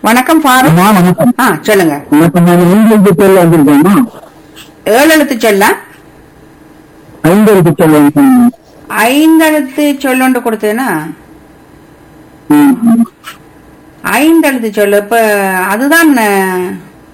வணக்கம் ஃபாரூக் அம்மா வணக்கம் ஆ சொல்லுங்க வணக்கம் நான் ஐந்து பேர்ல வந்திருக்கேம்மா ஏழு எழுத்து சொல்ல ஐந்து எழுத்து சொல்ல வந்திருக்கேன். ஐந்தெழுத்து சொல்லொண்டு கொடுத்தேனா ம். ஐந்தெழுத்து சொல்லு இப்ப அதுதான் அஹ்,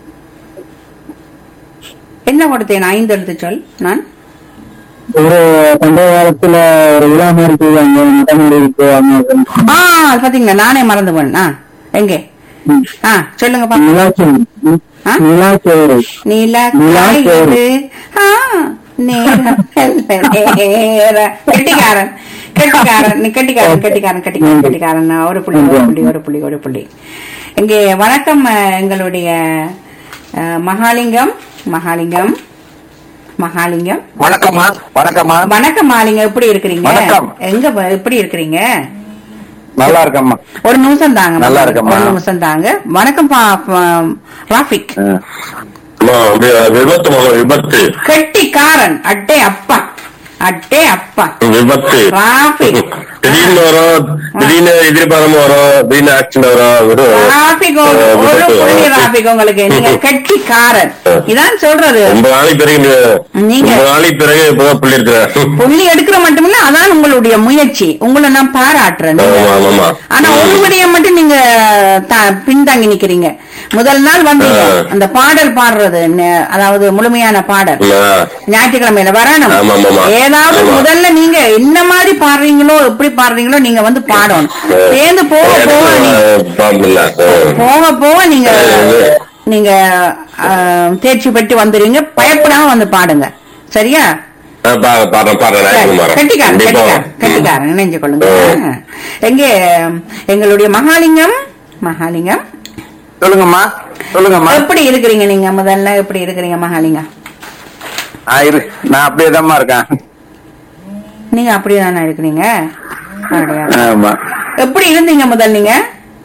என்ன கொடுத்தேன் ஐந்தெழுத்து சொல் நான் ஒரு பண்டைய காலத்துல ஒரு விழா மாதிரி செய்வாங்க மட்டமடி போவாங்க ஆ அது பாத்தீங்களா நானே மறந்து போனேன் ஆ எங்கே ஆ சொல்லுங்க பாப்போம் நிலாச்சோறு ஆ? நிலாச்சோறு நீல நிலா காயுது. ஆ, நேரம் நல்ல நேரம். கெட்டிக்காரன் கெட்டிக்காரன் நீ கெட்டிக்காரன் கெட்டிக்காரன் கெட்டிக்காரன் கெட்டிக்காரன் ஒரு புள்ளி ஒரு புள்ளி ஒரு புள்ளி ஒரு புள்ளி இங்கே வணக்கம் அஹ், எங்களுடைய அஹ், மகாலிங்கம் மகாலிங்கம் மகாலிங்கம் வணக்கம்மா வணக்கம்மா வணக்கம் மாலிங்க எப்படி இருக்கிறீங்க வணக்கம். எங்க ப- எப்படி இருக்கிறீங்க நல்லா இருக்கம்மா ஒரு நிமிஷம் தாங்க நல்லா இருக்கேம்மா. ஒரு நிமிஷம் தாங்க வணக்கம் பா- பா- ராஃபிக் அம்மா, வி- விபத்து மாமா விபத்து கெட்டிக்காரன் அட்டே அப்பா அட்டே அப்பா விபத்து Traffic. திடீர்னு வரும் திடீர்னு எதிர்பாராம வரும் திடீர்னு ஆக்சிடென்ட் வரும் ஒரு ராபிக் அஹ், ஒரு விபத்து புள்ளி வரும். ராபிக் உங்களுக்கு நீங்க கெட்டிக்காரன் இதான் சொல்றது ரொம்ப நாளைக்கு பிறகு இந்த- நீங்க- ரொம்ப நாளைக்கு பிறகு இப்பதான் புள்ளி இருக்கிறேன் புள்ளி எடுக்கிற மட்டுமில்ல அதான் உங்களுடைய முயற்சி உங்களை நான் பாராட்டுறேன் நீங்க- ஆமா, ஆமா. ஆனா ஒரு விடயம் மட்டும் நீங்க த- பின்தங்கி நிக்கிறீங்க முதல் நாள் வந்தீங்க ஆ. அந்த பாடல் பாடுறது ந- அதாவது முழுமையான பாடல் ஆ, ஞாயிற்றுக்கிழமையில வரணும் ஆமா, ஆமா, ஆமா. ஏதாவது ஆமா. முதல்ல நீங்க என்ன மாதிரி பாடுறீங்களோ எப்படி பாடுறீங்களோ நீங்க வந்து பாடணும் சேர்ந்து போக போக நீங்க பாம்புல போக போக நீங்க அது. நீங்க ஆஹ், தேர்ச்சி பெற்று வந்துருவீங்க பயப்படாம வந்து பாடுங்க சரியா பாடுறேன் பாடுறேன் சரி. ஞாயிற்றுக்கிழமை கெட்டிக்காரன் கண்டிப்பா கெட்டிக்காரன் கெட்டிக்காரன் நினைஞ்சு கொள்ளுங்க எங்கே எங்களுடைய மகாலிங்கம் மகாலிங்கம் சொல்லுங்கம்மா சொல்லுங்கம்மா எப்படி இருக்கிறீங்க நீங்க முதல்ல எப்படி இருக்கிறீங்க மகாலிங்கம் ஆ, இரு நான் அப்படியே இருக்கேன் நீங்க அப்படியே இருக்கிறீங்க அப்படியா? ஆமா எப்படி இருந்தீங்க முதல் நீங்க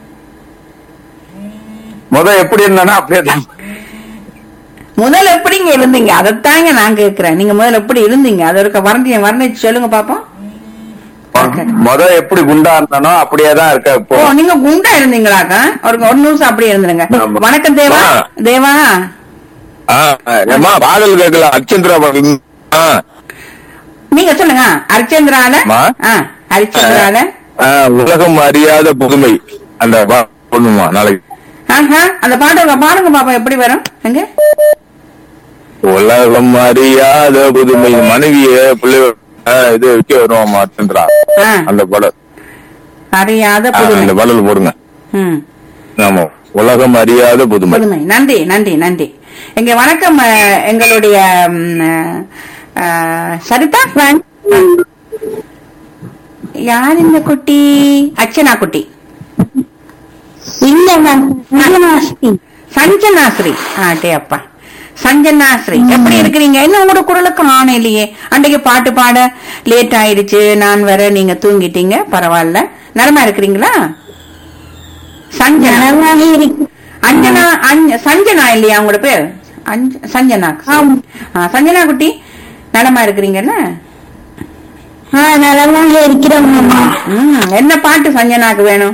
முத எப்படி இருந்தானா அப்படியே தான் முதல்ல எப்படிங்க இருந்தீங்க அதைத்தாங்க நான் கேக்குறேன் நீங்க முதல்ல எப்படி இருந்தீங்க அது ஒரு வர்ணிய வர்ணிச்சு சொல்லுங்க பாப்போம் முத எப்படி குண்டா இருந்தானோ அப்படியே தான் இருக்க இப்போ ஓ நீங்க குண்டா இருந்தீங்களாக்கா ஒரு ஒரு நிமிஷம் அப்படியே இருந்துருங்க ஆமா. வணக்கம் தேவா ஆ. தேவா ஆ, ஏம்மா பாடல் கேட்கல அச்சந்திரா பாடல் ஆ, நீங்க சொல்லுங்க அரிச்சந்திரால அம்மா. ஆ அரிச்சந்திரால ஆ, உலகம் அறியாத புதுமை அந்த பா- பொண்ணுமா நாளைக்கு ஆஹா அந்த பாட்டு பாருங்க பாப்பா எப்படி வரும் எங்க உலகம் அறியாத புதுமை மனைவிய பிள்ளை ஆ, இது விற்க வருவாமா அச்சந்திரா ஆ. அந்த பாடல் அறியாத ஆ, புதுமை அந்த பாடல் போடுங்க ம் ஆமா உலகம் அறியாத புதுமை புதுமை நன்றி நன்றி நன்றி எங்க வணக்கம் அஹ், எங்களுடைய ம், அஹ், அஹ், சரிதா ஃப்ரெண்ட் யார் இந்த குட்டி அர்ச்சனா குட்டி இல்ல மேம் சஞ்சனாஸ்ரீ சஞ்சனாஸ்ரீ ஆட்டே அப்பா சஞ்சனாஸ்ரீ எப்படி இருக்கிறீங்க என்ன உங்களோட குரலுக்கு ஆணை இல்லையே அன்றைக்கு பாட்டு பாட லேட் ஆயிடுச்சு நான் வர நீங்க தூங்கிட்டீங்க பரவாயில்ல நலமா இருக்கிறீங்களா சஞ்சனா நலமாக இருக்கு அஞ்சனா அஞ்ச- சஞ்சனா இல்லையா உங்களோட பேர் அஞ்ச- சஞ்சனா ஆம். ஆ, சஞ்சனா குட்டி நலமா இருக்கிறீங்கல்ல ஆ நலமாக இருக்கிறோம் அம்மா ம், என்ன பாட்டு சஞ்சனாக்கு வேணும்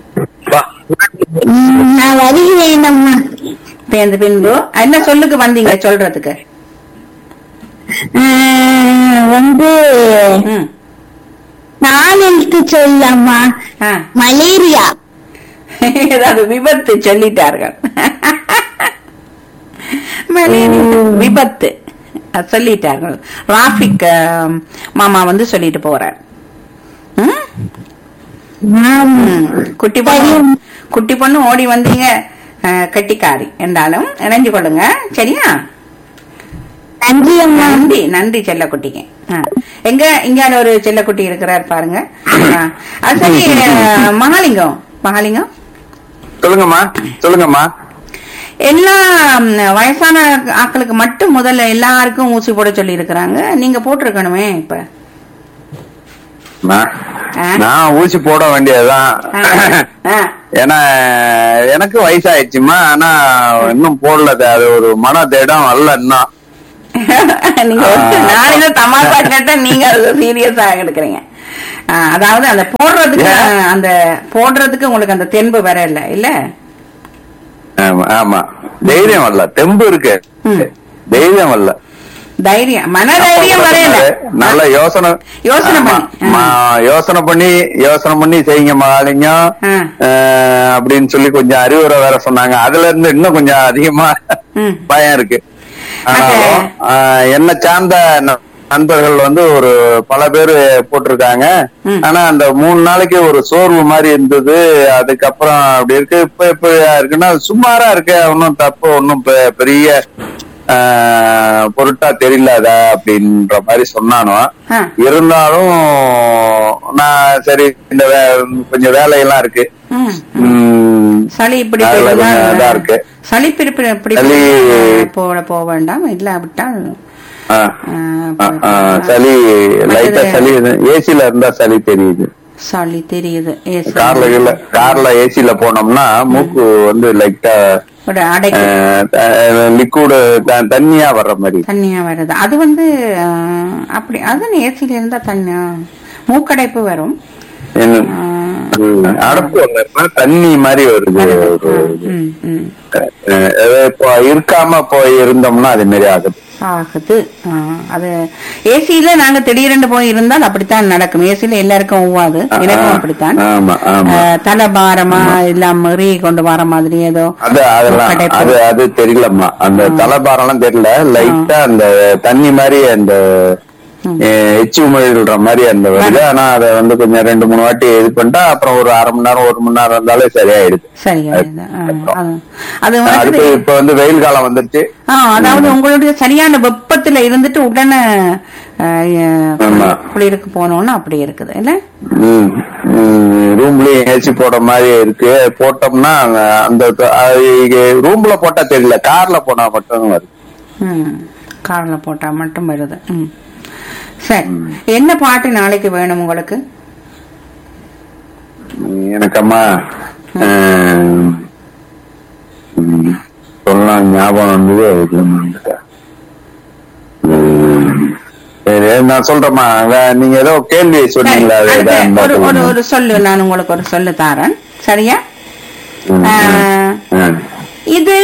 ம், நான் வருகிறேன் அம்மா பேருந்து பின்பு என்ன சொல்லுக்கு வந்தீங்க சொல்றதுக்கு ஆ, வந்து ம். நாளைக்கு சொல்லம்மா ஆ. மலேரியா ஏதாவது விபத்து சொல்லிட்டார்கள் மலேரியா, விபத்து அது சொல்லிட்டார்கள் ராஃபிக் அஹ், மாமா வந்து சொல்லிட்டு போறார் ம்? ஆம். ம். குட்டி பொண்ணு குட்டி பொண்ணு ஓடி வந்தீங்க அஹ், கட்டிக்காரி என்றாலும் இணைஞ்சு கொள்ளுங்க சரியா நன்றி அம்மா நன்றி நன்றி செல்லக்குட்டிங்க ஆ. எங்க இங்க ஒரு செல்லக்குட்டி இருக்கிறார் பாருங்க ஆ. அது சரி அஹ், மகாலிங்கம் மகாலிங்கம் சொல்லுங்கம்மா சொல்லுங்கம்மா எல்லா ம், வயசான ஆட்களுக்கு மட்டும் முதல்ல எல்லாருக்கும் ஊசி போட சொல்லி இருக்கிறாங்க நீங்க போட்டிருக்கணுமே இப்ப நான் ஆ? நான் ஊசி போட வேண்டியதுதான் ஆ. ஆ. ஏன்னா எனக்கு வயசாயிடுச்சுமா ஆனா இன்னும் போடல அது ஒரு மன தேடம் அல்ல இன்னும் நீங்க வந்து நான் ஏதோ தமாஷா கேட்டா நீங்க சீரியஸா எடுக்கிறீங்க ஆ, அதாவது அந்த போடுறதுக்கு ஏன்? அந்த போடுறதுக்கு உங்களுக்கு அந்த தென்பு வர இல்ல இல்ல ஆமா ஆமா தைரியம் வரல தெம்பு இருக்கு ம். தைரியம் வரல தைரியம் மன தைரியம் வரையல நல்ல யோசனை யோசனை ஆமா. பண்ணி. மா- யோசனை பண்ணி யோசனை பண்ணி செய்யுங்க மகாலிங்கம் ஆ. அஹ், அப்படின்னு சொல்லி கொஞ்சம் அறிவுரை வேற சொன்னாங்க அதுல இருந்து இன்னும் கொஞ்சம் அதிகமா ம். பயம் இருக்கு ஆனாலும் அஹ், என்னை சார்ந்த ந- நண்பர்கள் வந்து ஒரு பல பேர் போட்டிருக்காங்க ம். ஆனா அந்த மூணு நாளைக்கு ஒரு சோர்வு மாதிரி இருந்தது அதுக்கப்புறம் அப்படி இருக்கு இப்ப இப்ப இருக்குன்னா சுமாரா இருக்கு ஒன்னும் தப்பு ஒன்னும் பெரிய ஆஹ், பொருட்டா தெரியலாத அப்படின்ற மாதிரி சொன்னானோ ஆ. இருந்தாலும் நான் சரி இந்த வே- கொஞ்சம் வேலையெல்லாம் இருக்கு ம். உம், சளி இப்படி அதுல போயிடுதா? கொஞ்சம் இதா இருக்கு. சளி பிடிப்பு இப்படி சளி- போட போக வேண்டாம் இல்லாவிட்டால் ஆ, ஆ, ஆ, ஆ, சளி லைட்டா மற்றது- சளி ஏசில இருந்தா சளி தெரியுது சளி தெரியுது ஏசி. கார்ல இல்ல கார்ல ஏசில போனோம்னா மூக்கு வந்து லைட்டா ஒரு அடைக்கு லிக்விடு தண்ணியா வர்ற மாதிரி தண்ணியா வருது அது வந்து ஆ, அப்படி அது ஏசில இருந்தா தண்ணி மூக்கடைப்பு வரும் என்ன ஆ, ம், அடப்பு வரல தண்ணி மாதிரி வருது ஒரு ம், ம். அஹ், அது இப்போ இருக்காம போய் இருந்தோம்னா அது மாதிரி ஆகுது ஆகுது ஆ, அது ஏசியில நாங்க திடீரென்று போய் இருந்தால் அப்படித்தான் நடக்கும் ஏசியில எல்லாருக்கும் ஒவ்வாது எனக்கும் அப்படித்தான் ஆமா ஆமா ஆ, தலை பாரமா இல்லாம மீறி கொண்டு வர மாதிரி ஏதோ அது அதெல்லாம் மூக்கடைப்பு. அது அது தெரியலம்மா அந்த தலைபாரம் எல்லாம் தெரியல லைட்டா அந்த தண்ணி மாதிரி அந்த அஹ், எச்சி உமிழ்ற மாதிரி அந்த வருது ஆனா அதை வந்து கொஞ்சம் ரெண்டு மூணு வாட்டி இது பண்ணிட்டா அப்புறம் ஒரு அரை மணி நேரம் ஒரு மணி நேரம் இருந்தாலே சரியாயிடுது சரியா இது. ஆ, அது- அது அடுத்து வந்து இப்ப வந்து வெயில் காலம் வந்துருச்சு ஆ, அதாவது உங்களுடைய சரியான வெப்பத்துல இருந்துட்டு உடனே ஆ, ஆமா. குளிருக்கு போனோம்னா அப்படி இருக்குது இல்ல ம், ம், ரூம்லயும் ஏசி போட மாதிரி இருக்கு போட்டோம்னா அந்த ரூம்ல போட்டா தெரியல கார்ல போனா மட்டும் வருது ம் கார்ல போட்டா மட்டும் வருது ம் சரி என்ன பாட்டு நாளைக்கு வேணும் உங்களுக்கு எனக்கு அம்மா ஆஹ், ம், சொல்லலாம் ஞாபகம் வந்தது அதுக்கு மறந்துட்டேன். ம், சரி நான் சொல்றேம்மா வே- நீங்க ஏதோ கேள்வி சரி, சொன்னீங்களா அது அடுத்து எதா இருந்தா ஒரு ஒரு சொல்லுங்க. ஒரு சொல்லு நான் உங்களுக்கு ஒரு சொல்லு தாரேன் சரியா ம், ஆ, ம். இது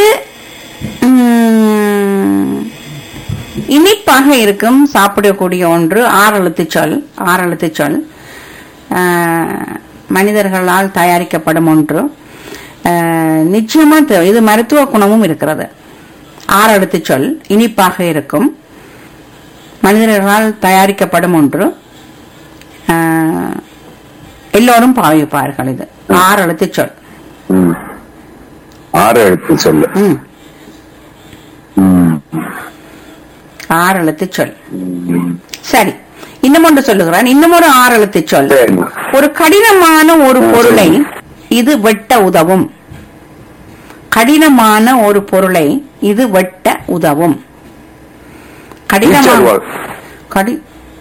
ம், இனிப்பாக இருக்கும் சாப்பிடக்கூடிய ஒன்று ஆறெழுத்து சொல் ஆறெழுத்து சொல் ஆ, மனிதர்களால் தயாரிக்கப்படும் ஒன்று ஆ, நிச்சயமா தே- இது மருத்துவ குணமும் இருக்கிறது ஆறெழுத்து சொல் இனிப்பாக இருக்கும் மனிதர்களால் தயாரிக்கப்படும் ஒன்று ஆ, எல்லோரும் பாவிப்பார்கள் இது ஆறெழுத்து சொல் ம். ஆறு எழுத்து சொல்லு ம் ம். ஆறு எழுத்து சொல் சரி இன்னும் ஒன்று சொல்லுகிறேன் இன்னும் ஒரு ஆறு எழுத்து சொல் சரிம்மா. ஒரு கடினமான ஒரு ஆ, பொருளை சொல்லுங்க. இது வெட்ட உதவும் கடினமான ஒரு பொருளை இது வெட்ட உதவும் கடினமான வீச்சர்வாள். கடி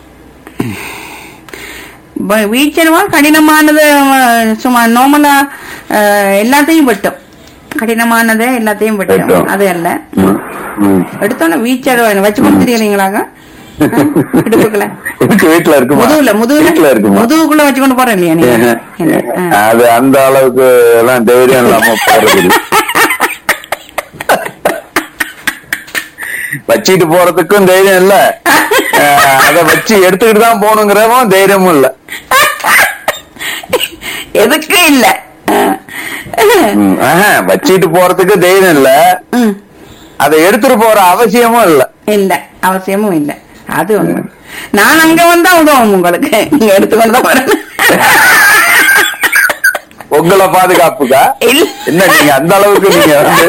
வ- வீச்சர்வால் கடினமானது அஹ், சும்மா நார்மலா அஹ், எல்லாத்தையும் வெட்டும் கடினமானது எல்லாத்தையும் வெட்டும் வெட்டும். அது அல்ல ம். ம். எடுத்தோன்னே வீச்சர் வச்சு கொடுத்துறீங்களாங்க இடுப்புக்குள்ள இருக்கு வீட்டுல இருக்குமா முதுகுல முதுகுல வீட்டுல இருக்குமா முதுகுக்குள்ள வச்சு கொண்டு போறேன் இல்லையா நீங்க என்ன? ஆ. அது அந்த அளவுக்கு எல்லாம் தைரியம் இல்லாம போறது இல்ல. வச்சிட்டு போறதுக்கும் தைரியம் இல்ல அஹ், அத வச்சு எடுத்துக்கிட்டு தான் போகணுங்கிறவும் தைரியமும் இல்ல எதுக்கு இல்ல ஆ. ம், ஆஹா, வச்சிட்டு போறதுக்கு தைரியம் இல்ல ம். அதை எடுத்துட்டு போற அவசியமும் இல்ல இல்ல அவசியமும் இல்ல அது ஒண்ணு நான் அங்க வந்தா உதவும் உங்களுக்கு நீங்க எடுத்துக்கொண்டு தான் வரணும் உங்களை பாதுகாப்புக்கா இல்ல என்ன நீங்க அந்த அளவுக்கு நீங்க வந்து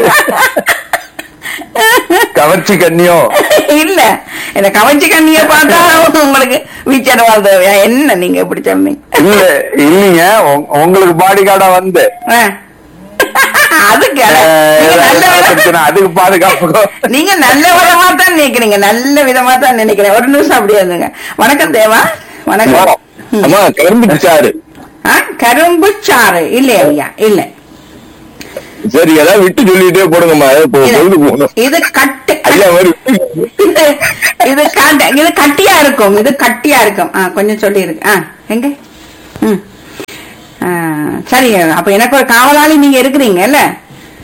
கவர்ச்சி கண்ணியோ இல்ல இந்த கவர்ச்சி கண்ணிய பார்த்தா உங்களுக்கு வீச்சர் வாழ்ந்தவையா என்ன நீங்க இப்படி சொன்னீங்க இல்ல இல்லீங்க உங்க- உங்களுக்கு பாடி கார்டா வந்து ஆ. அதுக்கு அஹ், நீங்க ஏதாவது நல்ல விதமா- பிரச்சனை, அதுக்கு பாதுகாப்புக்கோ நீங்க நல்ல விதமா தான் நினைக்கிறீங்க நல்ல விதமா தான் நினைக்கிறேன் ஒரு நிமிஷம் அப்படியே இருந்துங்க வணக்கம் தேவா வணக்கம் ம். அம்மா கரும்பு சாறு ஆ, கரும்பு சாறு இல்ல ஐயா இல்ல சரி ஏதாவது விட்டு சொல்லிட்டே போடுங்கம்மா இப்போ இது- பொழுது போகணும் இது கட்டு ஐயா மாதிரி இது இது காண்ட இது கட்டியா இருக்கும் இது கட்டியா இருக்கும் ஆ கொஞ்சம் சொல்லி இருக்கு ஆ எங்க ம் ஆ, சரி அப்ப எனக்கு ஒரு காவலாளி நீங்க இருக்கிறீங்கல்ல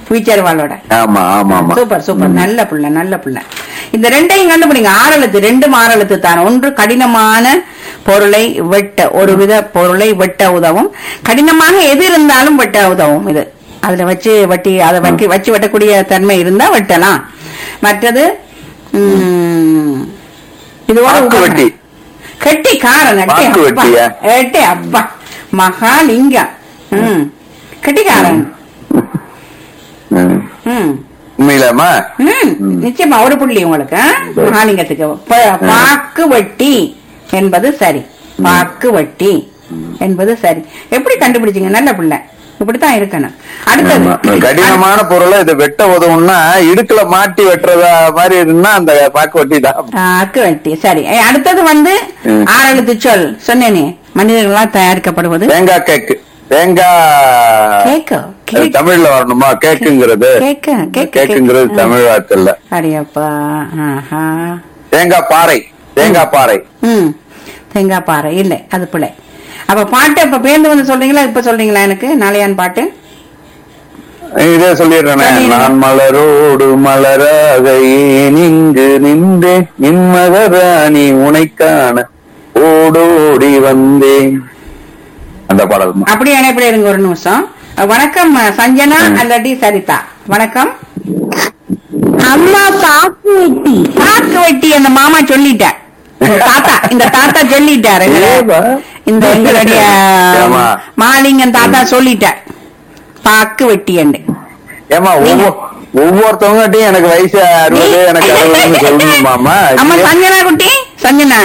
வீச்சர்வாளோட ஆமா ஆமா ஆமா சூப்பர் சூப்பர் நல்ல புள்ள நல்ல புள்ள இந்த ரெண்டையும் கண்டுபிடிங்க ஆறெழுத்து ரெண்டும் ஆறெழுத்து தான் ஒன்று கடினமான பொருளை வெட்ட ஒரு வித பொருளை வெட்ட உதவும் கடினமாக எது இருந்தாலும் வெட்ட உதவும் இது அதுல வச்சு வட்டி அதை வட்டி வச்சு வெட்டக்கூடிய தன்மை இருந்தா வெட்டலாம் மற்றது உம், இது ஒரு வாக்கு உதாரணம். வெட்டி. கெட்டி காரன் அட்டே வாக்கு அப்பா வெட்டியா? எட்டே அப்பா மகாலிங்கம் ம் கெட்டிக்காரன் ம். ம் உண்மையிலாமா ம், நிச்சயமா ஒரு புள்ளி உங்களுக்கு ஆ? மகாலிங்கத்துக்கு ப- பாக்கு வட்டி என்பது சரி பாக்கு வட்டி என்பது சரி எப்படி கண்டுபிடிச்சீங்க நல்ல பிள்ளை இப்படித்தான் இருக்கணும் ஆமா. அடுத்தது கடினமான பொருளை இதை வெட்ட உதவும்னா இடுக்குல மாட்டி வெட்டுறதா மாதிரி இருந்தா அந்த பாக்கு வட்டி தான் பாக்கு வட்டி சரி ஏ, அடுத்தது வந்து ம். ஆறெழுத்து சொல் சொன்னேனே மனிதர்களால் தயாரிக்கப்படுவது தேங்காய் கேக்கு தேங்காய் கேக்கு அது கேக்கு தமிழ்ல வரணுமா கேக்குங்கிறது கேக்கு கேக்கு கேக்குங்கிறது கேக்கு. தமிழ் வார்த்தை இல்ல அடியப்பா ஆஹா தேங்காய் பாறை தேங்காய் பாறை ம் தேங்காய் பாறை இல்லை அது பிள்ளை அப்ப பாட்டு அப்ப பேருந்து வந்து சொல்றீங்களா இப்ப சொல்றீங்களா எனக்கு நாளையான் பாட்டு இதே சொல்லிடுறேனே சொல்லிடுங்க. நான் மலரோடு மலராக ஏன் இங்கு நின்றேன் நின்மகராணி உனைக்கான ஓடோடி வந்தேன் அந்த பாடல் தான். அப்படியே இணைப்பில் இருங்க ஒரு நிமிஷம் வணக்கம் சஞ்சனா அல்லடி சரிதா வணக்கம் அம்மா பாக்கு வெட்டி பாக்கு வெட்டி அந்த மாமா சொல்லிட்டார் இந்த தாத்தா இந்த தாத்தா சொல்லிட்டாரு எங்களை. ஏவா? இந்த எங்களுடைய ஏம்மா? மாலிங்கன் தாத்தா சொல்லிட்டார் பாக்கு வெட்டி என்று ஏமா ஒவ்வொருத்தவங்ககிட்டயும் எனக்கு வயசு அறுபது எனக்கு அறுபதுன்னு சொல்லணுமாமா அம்மா சஞ்சனா குட்டி சஞ்சனா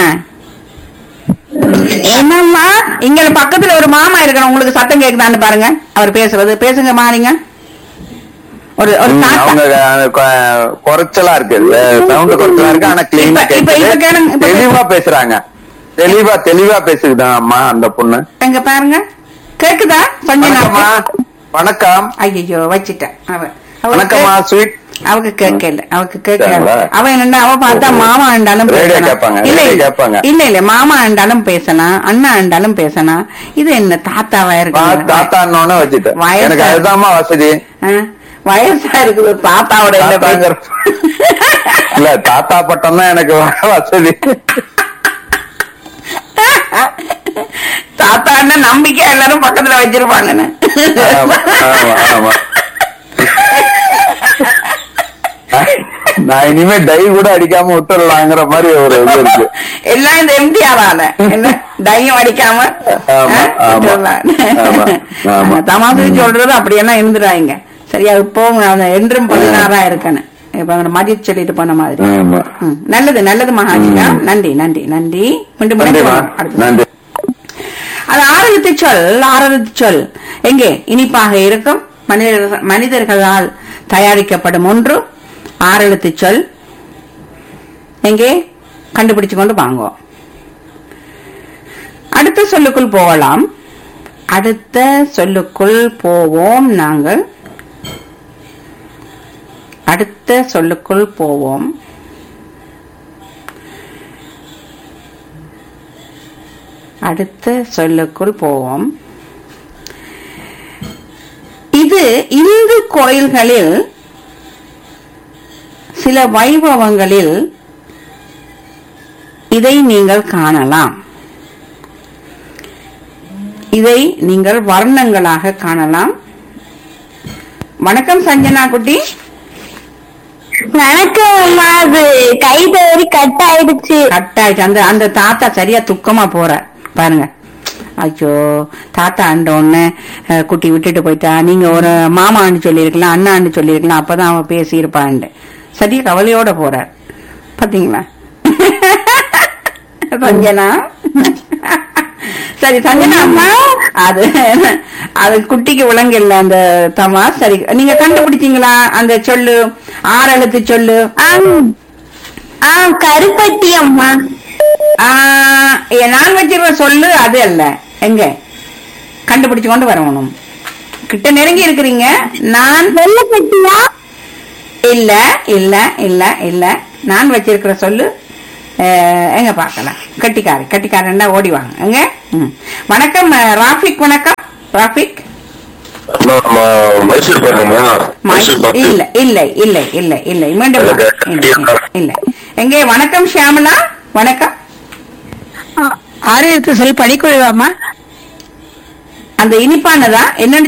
என்னம்மா இங்க பக்கத்துல ஒரு மாமா இருக்கிற உங்களுக்கு சத்தம் கேக்குதான்னு பாருங்க அவர் பேசுறது பேசுங்க மாலிங்க ஒரு ஒரு ம், தாத்தா அவங்க அஹ், கொ- குறைச்சலா இருக்கு சவுண்ட் குறைச்சலா இருக்கு ஆனா கிளீனா இப்ப- இப்ப- இப்ப கேளுங்க, இப்ப கேக்குது தெளிவா பேசுறாங்க தெளிவா தெளிவா பேசுதுதான் அம்மா அந்த பொண்ணு எங்க பாருங்க கேக்குதா சஞ்சனா வணக்கம்மா வணக்கம் ஐயோ வச்சிட்டேன் அவ அவ வணக்கம்மா ஸ்வீட் அவக்கு கேட்கல அவக்கு கேட்கல சரிங்களா? அவ என்னன்னா அவ பார்த்தா மாமா ஆண்டாலும் ரேடியோ பேசலாம் கேட்பாங்க, இல்ல ரேடியோ இல்ல கேட்பாங்க. இல்ல இல்ல மாமா ஆண்டாலும் பேசலாம் அண்ணா ஆண்டாலும் பேசலாம் இது என்ன தாத்தாவா இருக்கு தாத்தான்னு வச்சுட்டேன் வயசா- எனக்கு அதுதான்மா வசதி ஆ, வயசா இருக்குது தாத்தாவோட இந்த தாத்தாங்கிற இல்ல தாத்தா பட்டம் தான் எனக்கு வசதி தாத்தான்னா நம்பிக்கை எல்லாரும் பக்கத்துல வச்சிருப்பாங்கன்னு ஆமா ஆமா ஆமா நான் இனிமே டை கூட அடிக்காம விட்டுடலாங்கிற மாதிரி ஒரு இது இருக்கு எல்லாம் இந்த எம்டிஆரால என்ன தையம் அடிக்காம ஆமா, ஆ, ஆமா. விட்டுறலாம். ஆமா, ஆமா. தமாசு சொல்றது அப்படியெல்லாம் இருந்துடாங்க சரியா இப்போ அந்த என்றும் பதினாறா இருக்கணும் இப்ப அந்த மஜித் சொல்லிட்டு போன மாதிரி ஆமா ம், நல்லது நல்லது மகாஜிகா நன்றி நன்றி நன்றி மீண்டும் நன்றிமா மீண்டும் அடுத்து. நன்றி அது ஆறெழுத்து சொல் ஆறெழுத்து சொல் எங்கே இனிப்பாக இருக்கும் மனிதர்கள் மனிதர்களால் தயாரிக்கப்படும் ஒன்று ஆறெழுத்து சொல் எங்கே கண்டுபிடிச்சு கொண்டு வாங்குவோம் அடுத்த சொல்லுக்குள் போகலாம் அடுத்த சொல்லுக்குள் போவோம் நாங்கள் அடுத்த சொல்லுக்குள் போவோம் அடுத்த சொல்லுக்குள் போவோம் இது இந்து கோயில்களில் சில வைபவங்களில் இதை நீங்கள் காணலாம் இதை நீங்கள் வர்ணங்களாக காணலாம் வணக்கம் சஞ்சனா குட்டி வணக்கம் அம்மா அது கை தவறி கட் ஆயிடுச்சு கட்டாயிடுச்சு அந்த அந்த தாத்தா சரியா துக்கமா போற பாருங்க ஐயோ தாத்தா ஆண்ட ஒண்ணு அஹ், குட்டி விட்டுட்டு போயிட்டா நீங்க ஒரு மாமான்னு சொல்லியிருக்கலாம் அண்ணான்னு சொல்லியிருக்கலாம் அப்பதான் அவன் பேசியிருப்பான்ட்டு சரியா கவலையோட போறார் பாத்தீங்களா சஞ்சனா சரி சஞ்சனா அம்மா அது அது குட்டிக்கு விளங்கல அந்த தமா சரி நீங்க கண்டுபிடிச்சீங்களா அந்த சொல்லு ஆறு எழுத்து சொல்லு ஆம். ஆ கருப்பட்டி அம்மா ஆ, ஏ, நான் வச்சிருக்க சொல்லு அது அல்ல எங்க கண்டுபிடிச்சு கொண்டு வரணும் கிட்ட நெருங்கி இருக்கிறீங்க நான் வெள்ளப்பட்டியா இல்ல இல்ல இல்ல இல்ல நான் வச்சிருக்கிற சொல்லு அஹ், எங்க பார்க்கலாம் கட்டிக்காரி கட்டிக்காரன்டா ஓடி வாங்க எங்க ம். வணக்கம் அஹ், ராஃபிக் வணக்கம் ராஃபிக் மைசூர் பாருங்க மைசூர் பாக்கு. இல்ல இல்லை இல்லை இல்லை இல்லை மீண்டும் வா. இல்லை, இல்லை, இல்லை எங்கே வணக்கம் ஷியாமலா வணக்கம் ஆறு எழுத்து சொல்லி படிக்கொள்வாமா அந்த இனிப்பானதா என்ன